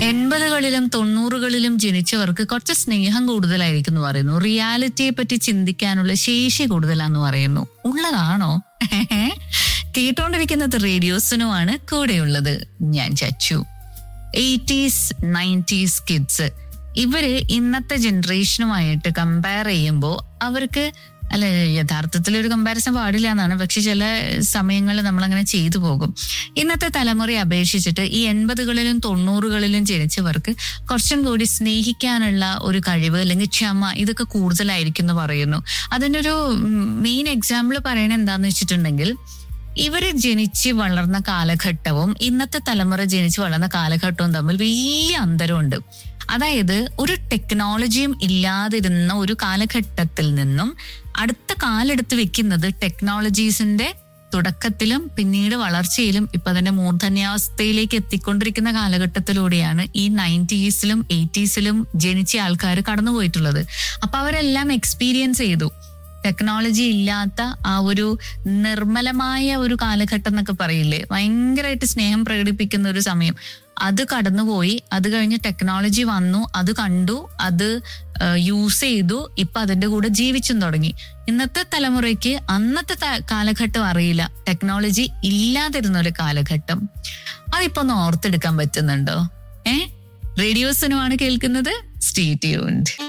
എൺപതുകളിലും തൊണ്ണൂറുകളിലും ജനിച്ചവർക്ക് കുറച്ച് സ്നേഹം കൂടുതലായിരിക്കും എന്ന് പറയുന്നു റിയാലിറ്റിയെ പറ്റി ചിന്തിക്കാനുള്ള ശേഷി കൂടുതലാന്ന് പറയുന്നു ഉള്ളതാണോ കേട്ടോണ്ടിരിക്കുന്നത് റേഡിയോസിനുമാണ് കൂടെയുള്ളത് ഞാൻ ചച്ചു എയ്റ്റീസ് നയൻറ്റീസ് കിഡ്സ് ഇവര് ഇന്നത്തെ ജനറേഷനുമായിട്ട് കമ്പയർ ചെയ്യുമ്പോൾ അവർക്ക് അല്ല യഥാർത്ഥത്തിൽ ഒരു കമ്പാരിസൺ പാടില്ല എന്നാണ് പക്ഷെ ചില സമയങ്ങളിൽ നമ്മൾ അങ്ങനെ ചെയ്തു പോകും ഇന്നത്തെ തലമുറയെ അപേക്ഷിച്ചിട്ട് ഈ എൺപതുകളിലും തൊണ്ണൂറുകളിലും ജനിച്ചവർക്ക് കുറച്ചും കൂടി സ്നേഹിക്കാനുള്ള ഒരു കഴിവ് അല്ലെങ്കിൽ ക്ഷമ ഇതൊക്കെ കൂടുതലായിരിക്കും എന്ന് പറയുന്നു അതിനൊരു മെയിൻ എക്സാമ്പിൾ പറയണത് എന്താന്ന് വെച്ചിട്ടുണ്ടെങ്കിൽ ഇവര് ജനിച്ച് വളർന്ന കാലഘട്ടവും ഇന്നത്തെ തലമുറ ജനിച്ച് വളർന്ന കാലഘട്ടവും തമ്മിൽ വലിയ അന്തരമുണ്ട് അതായത് ഒരു ടെക്നോളജിയും ഇല്ലാതിരുന്ന ഒരു കാലഘട്ടത്തിൽ നിന്നും അടുത്ത കാലെടുത്ത് വെക്കുന്നത് ടെക്നോളജീസിന്റെ തുടക്കത്തിലും പിന്നീട് വളർച്ചയിലും ഇപ്പൊ അതിന്റെ മൂർധന്യാവസ്ഥയിലേക്ക് എത്തിക്കൊണ്ടിരിക്കുന്ന കാലഘട്ടത്തിലൂടെയാണ് ഈ നയൻറ്റീസിലും എയ്റ്റീസിലും ജനിച്ച ആൾക്കാർ കടന്നുപോയിട്ടുള്ളത് അപ്പൊ അവരെല്ലാം എക്സ്പീരിയൻസ് ചെയ്തു ടെക്നോളജി ഇല്ലാത്ത ആ ഒരു നിർമ്മലമായ ഒരു കാലഘട്ടം എന്നൊക്കെ പറയില്ലേ ഭയങ്കരമായിട്ട് സ്നേഹം പ്രകടിപ്പിക്കുന്ന ഒരു സമയം അത് കടന്നുപോയി അത് കഴിഞ്ഞ് ടെക്നോളജി വന്നു അത് കണ്ടു അത് യൂസ് ചെയ്തു ഇപ്പൊ അതിന്റെ കൂടെ ജീവിച്ചും തുടങ്ങി ഇന്നത്തെ തലമുറയ്ക്ക് അന്നത്തെ ത- കാലഘട്ടം അറിയില്ല ടെക്നോളജി ഇല്ലാതിരുന്ന ഒരു കാലഘട്ടം അതിപ്പോ ഒന്ന് ഓർത്തെടുക്കാൻ പറ്റുന്നുണ്ടോ ഏ റേഡിയോസിനുമാണ് കേൾക്കുന്നത് സ്റ്റേ ട്യൂൺഡ്